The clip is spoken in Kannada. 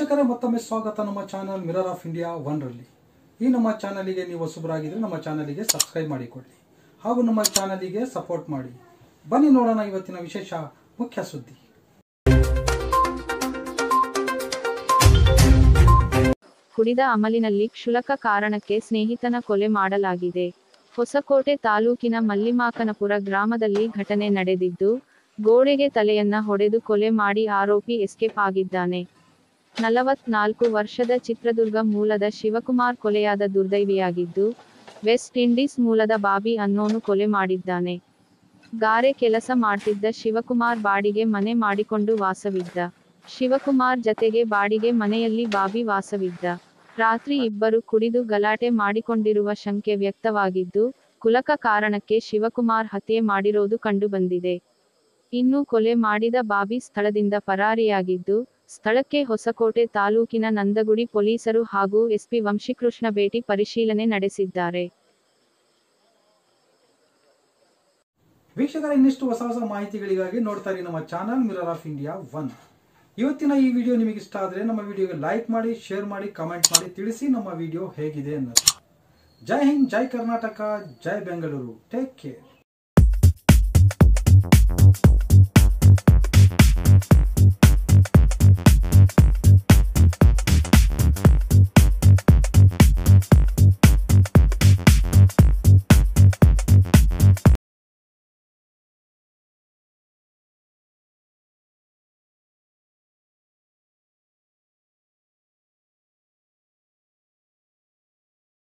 ವೀಕ್ಷಕರೇ ಮತ್ತೊಮ್ಮೆ ಸ್ವಾಗತ ನಮ್ಮ ಚಾನಲ್ ಮಿರರ್ ಆಫ್ ಇಂಡಿಯಾ ಒನ್ರಲ್ಲಿ ಈ ನಮ್ಮ ಚಾನಲಿಗೆ ನೀವು ಹೊಸಬರಾಗಿದ್ದರೆ ನಮ್ಮ ಚಾನಲಿಗೆ ಸಬ್ಸ್ಕ್ರೈಬ್ ಮಾಡಿಕೊಳ್ಳಿ ಹಾಗೂ ನಮ್ಮ ಚಾನಲಿಗೆ ಸಪೋರ್ಟ್ ಮಾಡಿ ಬನ್ನಿ ನೋಡೋಣ ಇವತ್ತಿನ ವಿಶೇಷ ಮುಖ್ಯ ಸುದ್ದಿ ಕುಡಿದ ಅಮಲಿನಲ್ಲಿ ಕ್ಷುಲಕ ಕಾರಣಕ್ಕೆ ಸ್ನೇಹಿತನ ಕೊಲೆ ಮಾಡಲಾಗಿದೆ ಹೊಸಕೋಟೆ ತಾಲೂಕಿನ ಮಲ್ಲಿಮಾಕನಪುರ ಗ್ರಾಮದಲ್ಲಿ ಘಟನೆ ನಡೆದಿದ್ದು ಗೋಡೆಗೆ ತಲೆಯನ್ನ ಹೊಡೆದು ಕೊಲೆ ಮಾಡಿ ಆರೋಪಿ ಎಸ್ಕೇಪ್ ಆಗಿದ್ದಾನೆ ನಲವತ್ನಾಲ್ಕು ವರ್ಷದ ಚಿತ್ರದುರ್ಗ ಮೂಲದ ಶಿವಕುಮಾರ್ ಕೊಲೆಯಾದ ದುರ್ದೈವಿಯಾಗಿದ್ದು ವೆಸ್ಟ್ ಇಂಡೀಸ್ ಮೂಲದ ಬಾಬಿ ಅನ್ನೋನು ಕೊಲೆ ಮಾಡಿದ್ದಾನೆ ಗಾರೆ ಕೆಲಸ ಮಾಡ್ತಿದ್ದ ಶಿವಕುಮಾರ್ ಬಾಡಿಗೆ ಮನೆ ಮಾಡಿಕೊಂಡು ವಾಸವಿದ್ದ ಶಿವಕುಮಾರ್ ಜತೆಗೆ ಬಾಡಿಗೆ ಮನೆಯಲ್ಲಿ ಬಾಬಿ ವಾಸವಿದ್ದ ರಾತ್ರಿ ಇಬ್ಬರು ಕುಡಿದು ಗಲಾಟೆ ಮಾಡಿಕೊಂಡಿರುವ ಶಂಕೆ ವ್ಯಕ್ತವಾಗಿದ್ದು ಕುಲಕ ಕಾರಣಕ್ಕೆ ಶಿವಕುಮಾರ್ ಹತ್ಯೆ ಮಾಡಿರೋದು ಕಂಡುಬಂದಿದೆ ಇನ್ನು ಕೊಲೆ ಮಾಡಿದ ಬಾಬಿ ಸ್ಥಳದಿಂದ ಪರಾರಿಯಾಗಿದ್ದು ಸ್ಥಳಕ್ಕೆ ಹೊಸಕೋಟೆ ತಾಲೂಕಿನ ನಂದಗುಡಿ ಪೊಲೀಸರು ಹಾಗೂ ಎಸ್ಪಿ ವಂಶಿಕೃಷ್ಣ ಭೇಟಿ ಪರಿಶೀಲನೆ ನಡೆಸಿದ್ದಾರೆ ವೀಕ್ಷಕರ ಇನ್ನಿಷ್ಟು ಹೊಸ ಹೊಸ ಮಾಹಿತಿಗಳಿಗಾಗಿ ನೋಡ್ತಾ ಇರಿ ನಮ್ಮ channel mirror of India one ಇವತ್ತಿನ ಈ ವಿಡಿಯೋ ನಿಮಗೆ ಇಷ್ಟ ಆದರೆ ನಮ್ಮ ವಿಡಿಯೋಗೆ ಲೈಕ್ ಮಾಡಿ ಶೇರ್ ಮಾಡಿ ಕಮೆಂಟ್ ಮಾಡಿ ತಿಳಿಸಿ ನಮ್ಮ ವಿಡಿಯೋ ಹೇಗಿದೆ ಅನ್ನೋದು ಜೈ ಹಿಂದ್ ಜೈ ಕರ್ನಾಟಕ ಜೈ ಬೆಂಗಳೂರು ಟೇಕ್ ಕೇರ್